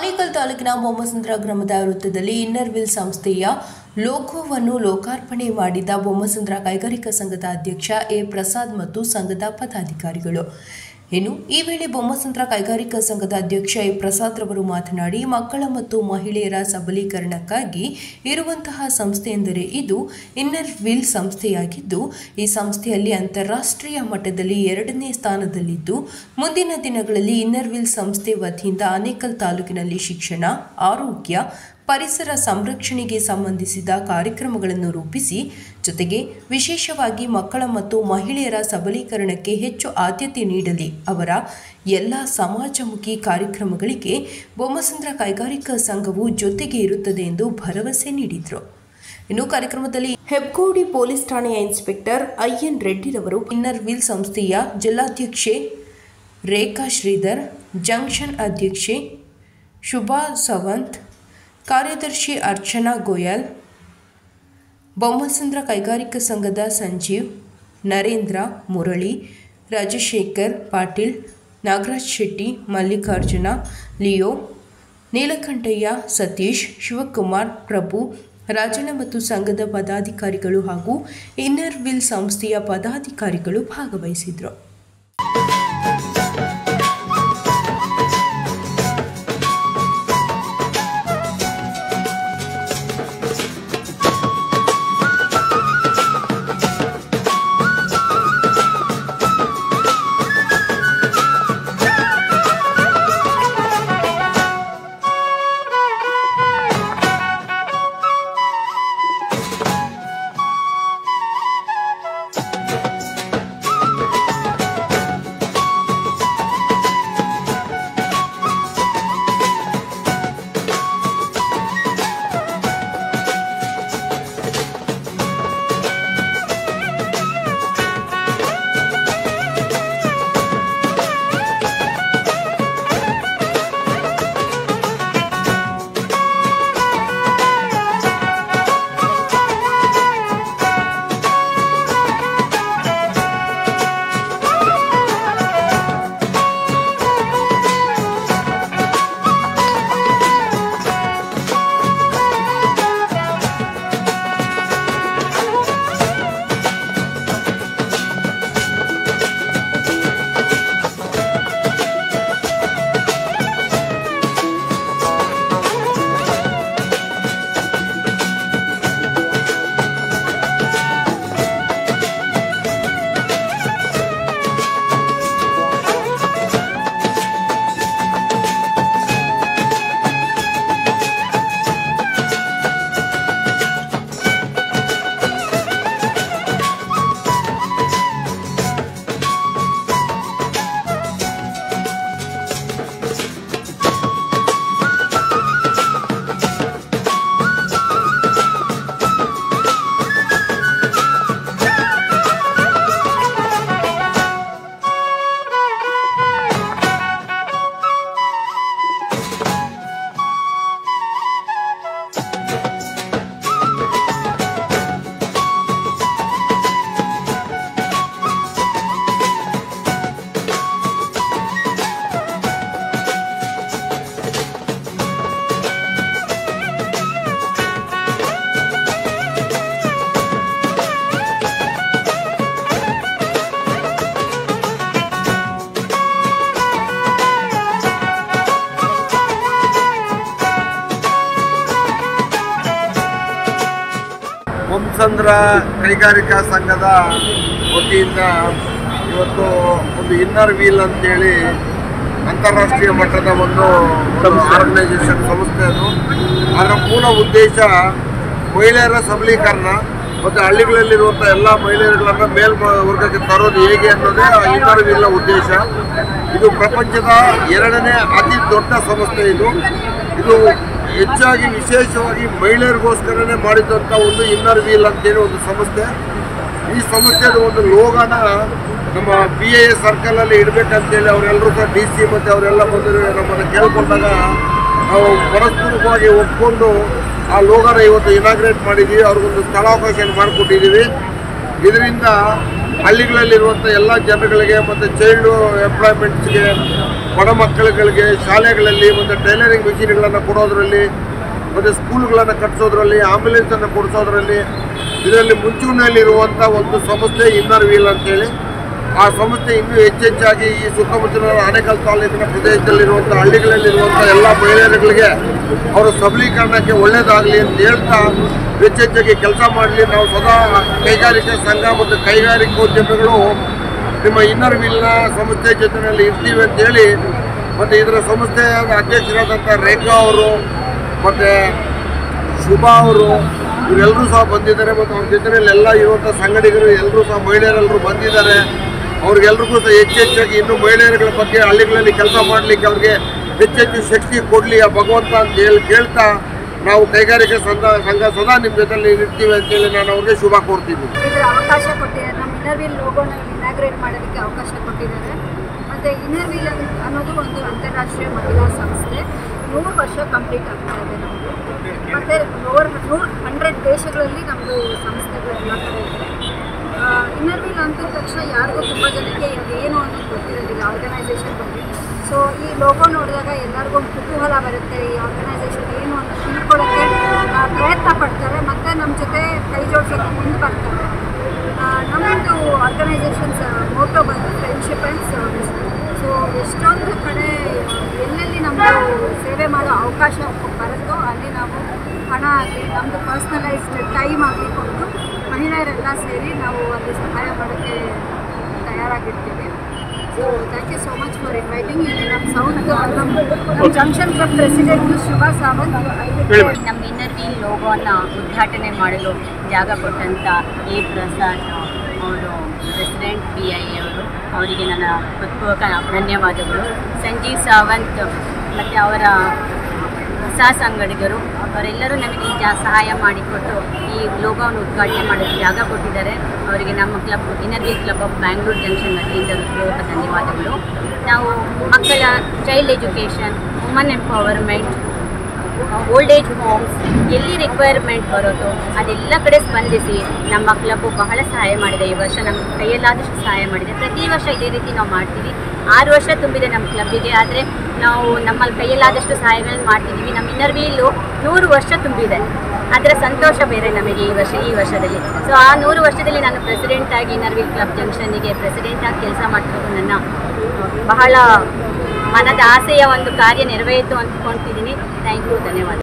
ಆನೇಕಲ್ ತಾಲೂಕಿನ ಬೊಮ್ಮಸಂದ್ರ ಗ್ರಾಮದ ವೃತ್ತದಲ್ಲಿ ಇನ್ನರ್ ವಿಲ್ ಸಂಸ್ಥೆಯ ಲೋಗೋವನ್ನು ಲೋಕಾರ್ಪಣೆ ಮಾಡಿದ ಬೊಮ್ಮಸಂದ್ರ ಕೈಗಾರಿಕಾ ಸಂಘದ ಅಧ್ಯಕ್ಷ ಎ ಪ್ರಸಾದ್ ಮತ್ತು ಸಂಘದ ಪದಾಧಿಕಾರಿಗಳು ಇನ್ನು ಈ ವೇಳೆ ಬೊಮ್ಮಸಂದ್ರ ಕೈಗಾರಿಕಾ ಸಂಘದ ಅಧ್ಯಕ್ಷ ಎ ಪ್ರಸಾದ್ ರವರು ಮಾತನಾಡಿ ಮಕ್ಕಳ ಮತ್ತು ಮಹಿಳೆಯರ ಸಬಲೀಕರಣಕ್ಕಾಗಿ ಇರುವಂತಹ ಸಂಸ್ಥೆ ಎಂದರೆ ಇದು ಇನ್ನರ್ ವಿಲ್ ಸಂಸ್ಥೆಯಾಗಿದ್ದು ಈ ಸಂಸ್ಥೆಯಲ್ಲಿ ಅಂತಾರಾಷ್ಟ್ರೀಯ ಮಟ್ಟದಲ್ಲಿ ಎರಡನೇ ಸ್ಥಾನದಲ್ಲಿದ್ದು ಮುಂದಿನ ದಿನಗಳಲ್ಲಿ ಇನ್ನರ್ ವಿಲ್ ಸಂಸ್ಥೆ ವತಿಯಿಂದ ಆನೇಕಲ್ ತಾಲೂಕಿನಲ್ಲಿ ಶಿಕ್ಷಣ ಆರೋಗ್ಯ ಪರಿಸರ ಸಂರಕ್ಷಣೆಗೆ ಸಂಬಂಧಿಸಿದ ಕಾರ್ಯಕ್ರಮಗಳನ್ನು ರೂಪಿಸಿ ಜೊತೆಗೆ ವಿಶೇಷವಾಗಿ ಮಕ್ಕಳ ಮತ್ತು ಮಹಿಳೆಯರ ಸಬಲೀಕರಣಕ್ಕೆ ಹೆಚ್ಚು ಆದ್ಯತೆ ನೀಡಲಿ ಅವರ ಎಲ್ಲ ಸಮಾಜಮುಖಿ ಕಾರ್ಯಕ್ರಮಗಳಿಗೆ ಬೊಮ್ಮಸಂದ್ರ ಕೈಗಾರಿಕಾ ಸಂಘವು ಜೊತೆಗೆ ಇರುತ್ತದೆ ಎಂದು ಭರವಸೆ ನೀಡಿದರು ಇನ್ನು ಕಾರ್ಯಕ್ರಮದಲ್ಲಿ ಹೆಬ್ಗೋಡಿ ಪೊಲೀಸ್ ಠಾಣೆಯ ಇನ್ಸ್ಪೆಕ್ಟರ್ ಐಎನ್ ರೆಡ್ಡಿರವರು ಇನ್ನರ್ ವಿಲ್ ಸಂಸ್ಥೆಯ ಜಿಲ್ಲಾಧ್ಯಕ್ಷೆ ರೇಖಾ ಶ್ರೀಧರ್ ಜಂಕ್ಷನ್ ಅಧ್ಯಕ್ಷೆ ಶುಭಾ ಸವಂತ್ ಕಾರ್ಯದರ್ಶಿ ಅರ್ಚನಾ ಗೋಯಲ್ ಬೊಮ್ಮಸಂದ್ರ ಕೈಗಾರಿಕಾ ಸಂಘದ ಸಂಜೀವ್ ನರೇಂದ್ರ ಮುರಳಿ ರಾಜಶೇಖರ್ ಪಾಟೀಲ್ ನಾಗರಾಜ್ ಶೆಟ್ಟಿ ಮಲ್ಲಿಕಾರ್ಜುನ ಲಿಯೋ ನೀಲಕಂಠಯ್ಯ ಸತೀಶ್ ಶಿವಕುಮಾರ್ ಪ್ರಭು ರಾಜಣ್ಣ ಮತ್ತು ಸಂಘದ ಪದಾಧಿಕಾರಿಗಳು ಹಾಗೂ ಇನ್ನರ್ ವಿಲ್ ಸಂಸ್ಥೆಯ ಪದಾಧಿಕಾರಿಗಳು ಭಾಗವಹಿಸಿದರು ಬೊಮ್ಮಸಂದ್ರ ಕೈಗಾರಿಕಾ ಸಂಘದ ವತಿಯಿಂದ ಇವತ್ತು ಒಂದು ಇನ್ನರ್ ವೀಲ್ ಅಂತೇಳಿ ಅಂತಾರಾಷ್ಟ್ರೀಯ ಮಟ್ಟದ ಒಂದು ಆರ್ಗನೈಸೇಷನ್ ಸಂಸ್ಥೆ ಅದು ಅದರ ಮೂಲ ಉದ್ದೇಶ ಮಹಿಳೆಯರ ಸಬಲೀಕರಣ ಮತ್ತು ಹಳ್ಳಿಗಳಲ್ಲಿರುವಂಥ ಎಲ್ಲ ಮಹಿಳೆಯರುಗಳನ್ನು ಮೇಲ್ವರ್ಗಕ್ಕೆ ತರೋದು ಹೇಗೆ ಅನ್ನೋದೇ ಆ ಇನ್ನರ್ ವೀಲ್ನ ಉದ್ದೇಶ ಇದು ಪ್ರಪಂಚದ ಎರಡನೇ ಅತಿ ದೊಡ್ಡ ಸಂಸ್ಥೆ ಇದು ಇದು ಹೆಚ್ಚಾಗಿ ವಿಶೇಷವಾಗಿ ಮಹಿಳೆಯರಿಗೋಸ್ಕರನೇ ಮಾಡಿದಂಥ ಒಂದು ಇನ್ನರ್ ವೀಲ್ ಅಂತೇಳಿ ಒಂದು ಸಂಸ್ಥೆ ಈ ಸಂಸ್ಥೆದು ಒಂದು ಲೋಗನ ನಮ್ಮ ಬಿ ಎ ಸರ್ಕಲಲ್ಲಿ ಇಡಬೇಕಂತೇಳಿ ಅವರೆಲ್ಲರೂ ಸಹ ಡಿ ಸಿ ಮತ್ತು ಅವರೆಲ್ಲ ಬಂದು ನಮ್ಮನ್ನು ಕೇಳ್ಕೊಂಡಾಗ ನಾವು ಪರಸ್ಪರವಾಗಿ ಒಪ್ಕೊಂಡು ಆ ಲೋಗನ ಇವತ್ತು ಇನಾಗ್ರೇಟ್ ಮಾಡಿದ್ದೀವಿ ಅವ್ರಿಗೊಂದು ಸ್ಥಳಾವಕಾಶ ಮಾಡಿಕೊಟ್ಟಿದ್ದೀವಿ ಇದರಿಂದ ಹಳ್ಳಿಗಳಲ್ಲಿರುವಂಥ ಎಲ್ಲ ಜನಗಳಿಗೆ ಮತ್ತು ಚೈಲ್ಡ್ ಎಂಪ್ಲಾಯ್ಮೆಂಟ್ಸ್ಗೆ ಬಡ ಮಕ್ಕಳುಗಳಿಗೆ ಶಾಲೆಗಳಲ್ಲಿ ಒಂದು ಟೈಲರಿಂಗ್ ಮಿಷಿನ್ಗಳನ್ನು ಕೊಡೋದ್ರಲ್ಲಿ ಮತ್ತು ಸ್ಕೂಲ್ಗಳನ್ನು ಕಟ್ಟಿಸೋದ್ರಲ್ಲಿ ಆಂಬ್ಯುಲೆನ್ಸನ್ನು ಕೊಡಿಸೋದ್ರಲ್ಲಿ ಇದರಲ್ಲಿ ಮುಂಚೂಣಿಯಲ್ಲಿರುವಂಥ ಒಂದು ಸಂಸ್ಥೆ ಇನ್ನರ್ ವೀಲ್ ಅಂತೇಳಿ ಆ ಸಂಸ್ಥೆ ಇನ್ನೂ ಹೆಚ್ಚೆಚ್ಚಾಗಿ ಈ ಸುತ್ತಮುತ್ತಲಿನ ಆನೇಕಲ್ ತಾಲೂಕಿನ ಪ್ರದೇಶದಲ್ಲಿರುವಂಥ ಹಳ್ಳಿಗಳಲ್ಲಿರುವಂಥ ಎಲ್ಲ ಮಹಿಳೆಯರುಗಳಿಗೆ ಅವರ ಸಬಲೀಕರಣಕ್ಕೆ ಒಳ್ಳೆಯದಾಗಲಿ ಅಂತ ಹೇಳ್ತಾ ಹೆಚ್ಚೆಚ್ಚಾಗಿ ಕೆಲಸ ಮಾಡಲಿ ನಾವು ಸದಾ ಕೈಗಾರಿಕಾ ಸಂಘ ಮತ್ತು ಕೈಗಾರಿಕೋದ್ಯಮಿಗಳು ನಿಮ್ಮ ಇನ್ನರ್ ವೀಲ್ನ ಸಂಸ್ಥೆ ಜೊತೆಯಲ್ಲಿ ಇರ್ತೀವಿ ಅಂತೇಳಿ ಮತ್ತು ಇದರ ಸಂಸ್ಥೆಯ ಅಧ್ಯಕ್ಷರಾದಂಥ ರೇಖಾ ಅವರು ಮತ್ತು ಶುಭಾ ಅವರು ಇವರೆಲ್ಲರೂ ಸಹ ಬಂದಿದ್ದಾರೆ ಮತ್ತು ಅವ್ರ ಜೊತೆಯಲ್ಲಿ ಎಲ್ಲ ಇರುವಂಥ ಸಂಘಟಕರು ಎಲ್ಲರೂ ಸಹ ಮಹಿಳೆಯರೆಲ್ಲರೂ ಬಂದಿದ್ದಾರೆ ಅವ್ರಿಗೆಲ್ರಿಗೂ ಸಹ ಹೆಚ್ಚೆಚ್ಚಾಗಿ ಇನ್ನೂ ಮಹಿಳೆಯರುಗಳ ಬಗ್ಗೆ ಹಳ್ಳಿಗಳಲ್ಲಿ ಕೆಲಸ ಮಾಡಲಿಕ್ಕೆ ಅವ್ರಿಗೆ ಹೆಚ್ಚೆಚ್ಚು ಶಕ್ತಿ ಕೊಡಲಿ ಆ ಭಗವಂತ ಅಂತ ಹೇಳಿ ಕೇಳ್ತಾ ನಾವು ಕೈಗಾರಿಕಾ ಸಂಘ ಸಂಘ ಸದಾ ನಿಮ್ಮ ಜೊತೆಲಿ ಇರ್ತೀವಿ ಅಂತೇಳಿ ನಾನು ಅವ್ರಿಗೆ ಶುಭ ಕೋರ್ತೀನಿ ಇದ್ರ ಅವಕಾಶ ಕೊಟ್ಟಿದ್ದಾರೆ ನಮ್ಮ ಇನ್ನರ್ ವೀಲ್ ಲೋಗೋನ ಇನಾಗ್ರೇಟ್ ಮಾಡೋದಕ್ಕೆ ಅವಕಾಶ ಕೊಟ್ಟಿದ್ದಾರೆ ಮತ್ತು ಇನ್ನರ್ ವೀಲ್ ಅನ್ನೋದು ಒಂದು ಅಂತಾರಾಷ್ಟ್ರೀಯ ಮಹಿಳಾ ಸಂಸ್ಥೆ ನೂರು ವರ್ಷ ಕಂಪ್ಲೀಟ್ ಆಗ್ತಾ ಇದೆ ನಮ್ಮದು ಮತ್ತು ಓವರ್ ನೂರು ಹಂಡ್ರೆಡ್ ದೇಶಗಳಲ್ಲಿ ನಮ್ಮದು ಸಂಸ್ಥೆಗಳು ಎಲ್ಲ ಕಡೆ ಇದೆ ಇನ್ನರ್ ವೀಲ್ ಅಂತಿದ ತಕ್ಷಣ ಯಾರಿಗೂ ತುಂಬ ಜನಕ್ಕೆ ಅದು ಏನು ಅನ್ನೋದು ಗೊತ್ತಿರೋದಿಲ್ಲ ಆರ್ಗನೈಸೇಷನ್ ಬಗ್ಗೆ ಸೊ ಈ ಲೋಗೋ ನೋಡಿದಾಗ ಎಲ್ಲರಿಗೂ ಒಂದು ಕುತೂಹಲ ಬರುತ್ತೆ ಈ ಆರ್ಗನೈಸೇಷನ್ ಏನು ಅಂತ ತಿಳ್ಕೊಳ್ಳೋಕ್ಕೆ ಆ, ಪ್ರಯತ್ನ ಪಡ್ತಾರೆ ಮತ್ತು ನಮ್ಮ ಜೊತೆ ಕೈ ಜೋಡಿಸೋಕೆ ಮುಂದೆ ಬರ್ತಾರೆ ಆ, ನಮ್ಮದು ಆರ್ಗನೈಸೇಷನ್ಸ್ ಮೋಟೋ ಬಂದು ಫ್ರೆಂಡ್ಶಿಪ್ ಆ್ಯಂಡ್ ಸರ್ವಿಸ್ ಸೊ ಎಷ್ಟೊಂದು ಕಡೆ ಎಲ್ಲೆಲ್ಲಿ ನಮ್ಮದು ಸೇವೆ ಮಾಡೋ ಅವಕಾಶ ಬರುತ್ತೋ ಅಲ್ಲಿ ನಾವು ಹಣ ಆಗಲಿ ನಮ್ಮದು ಪರ್ಸ್ನಲೈಸ್ಡ್ ಟೈಮ್ ಆಗಲಿ ಕೊಟ್ಟು ಮಹಿಳೆಯರೆಲ್ಲ ಸೇರಿ ನಾವು ಅಲ್ಲಿ ಸಹಾಯ ಮಾಡೋಕ್ಕೆ ತಯಾರಾಗಿರ್ತೀವಿ so thank you so much for inviting ಇಲ್ಲಿ ನಮ್ಮ ಸೌತ್ ನಮ್ಮ junction club president Shubha Sawant ನಮ್ಮ ಇನ್ನರ್ ವೀಲ್ ಲೋಗೋನ ಉದ್ಘಾಟನೆ ಮಾಡಲು ಜಾಗ ಕೊಟ್ಟಂಥ ಎ ಪ್ರಸಾದ್ ಅವರು ಪ್ರೆಸಿಡೆಂಟ್ ಪಿ ಐ ಅವರು ಅವರಿಗೆ ನನ್ನ ಹೃತ್ಪೂರ್ವಕ ಧನ್ಯವಾದಗಳು ಸಂಜೀವ್ ಸಾವಂತ್ ಮತ್ತು ಅವರ ಹೊಸ ಸಂಗಡಿಗರು ಅವರೆಲ್ಲರೂ ನಮಗೆ ಜಾ ಸಹಾಯ ಮಾಡಿಕೊಟ್ಟು ಈ ಲೋಗೋವನ್ನು ಉದ್ಘಾಟನೆ ಮಾಡಲು ಜಾಗ ಕೊಟ್ಟಿದ್ದಾರೆ ಅವರಿಗೆ ನಮ್ಮ club inner wheel club of Bangalore junction ವತಿಯಿಂದ ಹೃತ್ಪೂರ್ವಕ ಧನ್ಯವಾದಗಳು ನಾವು ಮಕ್ಕಳ child education woman empowerment old age homes ಎಲ್ಲಿ ರಿಕ್ವೈರ್ಮೆಂಟ್ ಬರುತ್ತೋ ಅದೆಲ್ಲ ಕಡೆ ಸ್ಪಂದಿಸಿ ನಮ್ಮ ಕ್ಲಬ್ಬು ಬಹಳ ಸಹಾಯ ಮಾಡಿದೆ ಈ ವರ್ಷ ನಮ್ಮ ಕೈಯಲ್ಲಾದಷ್ಟು ಸಹಾಯ ಮಾಡಿದೆ ಪ್ರತಿ ವರ್ಷ ಇದೇ ರೀತಿ ನಾವು ಮಾಡ್ತೀವಿ ಆರು ವರ್ಷ ತುಂಬಿದೆ ನಮ್ಮ ಕ್ಲಬ್ಬಿಗೆ ಆದರೆ ನಾವು ನಮ್ಮ ಕೈಯಲ್ಲಾದಷ್ಟು ಸಹಾಯಗಳನ್ನು ಮಾಡ್ತಿದ್ದೀವಿ ನಮ್ಮ ಇನ್ನರ್ ವೀಲು ನೂರು ವರ್ಷ ತುಂಬಿದೆ ಅದರ ಸಂತೋಷ ಬೇರೆ ನಮಗೆ ಈ ವರ್ಷ ಈ ವರ್ಷದಲ್ಲಿ ಸೊ ಆ ನೂರು ವರ್ಷದಲ್ಲಿ ನಾನು ಪ್ರೆಸಿಡೆಂಟ್ ಆಗಿ ಇನ್ನರ್ ವೀಲ್ ಕ್ಲಬ್ ಜಂಕ್ಷನ್ನಿಗೆ ಪ್ರೆಸಿಡೆಂಟ್ ಆಗಿ ಕೆಲಸ ಮಾಡ್ತಿರೋದು ನನ್ನ ಬಹಳ ಮನದ ಆಸೆಯ ಒಂದು ಕಾರ್ಯ ನೆರವೇರಿತು ಅಂದ್ಕೊಳ್ತಿದ್ದೀನಿ ಥ್ಯಾಂಕ್ ಯು ಧನ್ಯವಾದ